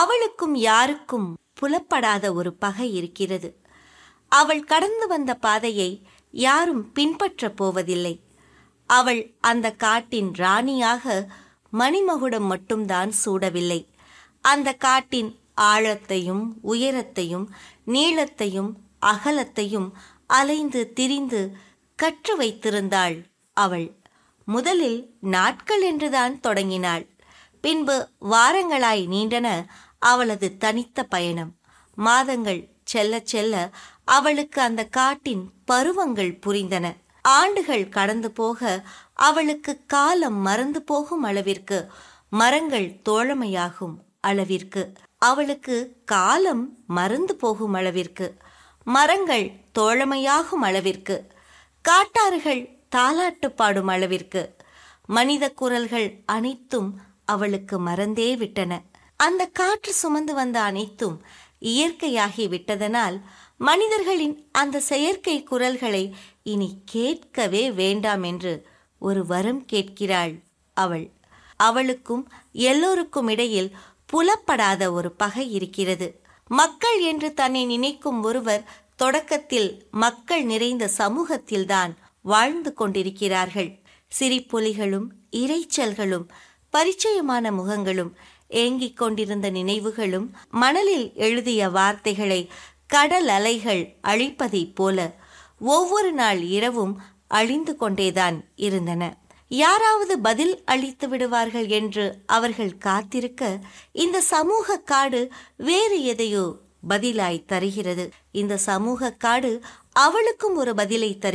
அவளுக்கும் யாருக்கும் புலப்படாத ஒரு பகை இருக்கிறது அவள் கடந்து வந்த பாதையை யாரும் பின்பற்றப் போவதில்லை அவள் அந்த காட்டின் ராணியாக மணிமகுடம் மட்டும்தான் சூடவில்லை அந்த காட்டின் ஆழத்தையும் உயரத்தையும் நீளத்தையும் அகலத்தையும் அலைந்து திரிந்து கற்று வைத்திருந்தாள் அவள் முதலில் நாட்கள் என்றுதான் தொடங்கினாள் பின்பு வாரங்களாய் நீண்டன அவளது தனித்த பயணம் மாதங்கள் செல்ல செல்ல அவளுக்கு அந்த காட்டின் பருவங்கள் புரிந்தன ஆண்டுகள் கடந்து போக அவளுக்கு காலம் மறந்து போகும் அளவிற்கு மரங்கள் தோழமையாகும் அளவிற்கு அவளுக்கு காலம் மறந்து போகும் அளவிற்கு மரங்கள் தோழமையாகும் அளவிற்கு காட்டாறுகள் தாலாட்டு பாடும் அளவிற்கு மனித குரல்கள் அனைத்தும் அவளுக்கு மறந்தே விட்டன அந்த காற்று சுமந்து வந்த அனைத்தும் இயற்கையாகி விட்டதனால் மனிதர்களின் அந்த செயற்கை குரல்களை இனி கேட்கவே வேண்டாம் என்று ஒரு வரம் கேட்கிறாள் அவள் அவளுக்கும் எல்லோருக்கும் இடையில் புலப்படாத ஒரு பகை இருக்கிறது மக்கள் என்று தன்னை நினைக்கும் ஒருவர் தொடக்கத்தில் மக்கள் நிறைந்த சமூகத்தில்தான் வாழ்ந்து கொண்டிருக்கிறார்கள் சிரிப்பொலிகளும் இரைச்சல்களும் பரிச்சயமான முகங்களும் ஏங்கிக் கொண்டிருந்த நினைவுகளும் மணலில் எழுதிய வார்த்தைகளை கடல் அலைகள் அழிப்பதைப் போல ஒவ்வொரு நாள் இரவும் அழிந்து கொண்டேதான் இருந்தன யாராவது பதில் அளித்து விடுவார்கள் என்று அவர்கள் காத்திருக்க இந்த சமூக காடு வேறு எதையோ பதிலாய் தருகிறது இந்த சமூக காடு அவளுக்கும் ஒரு பதிலை தரு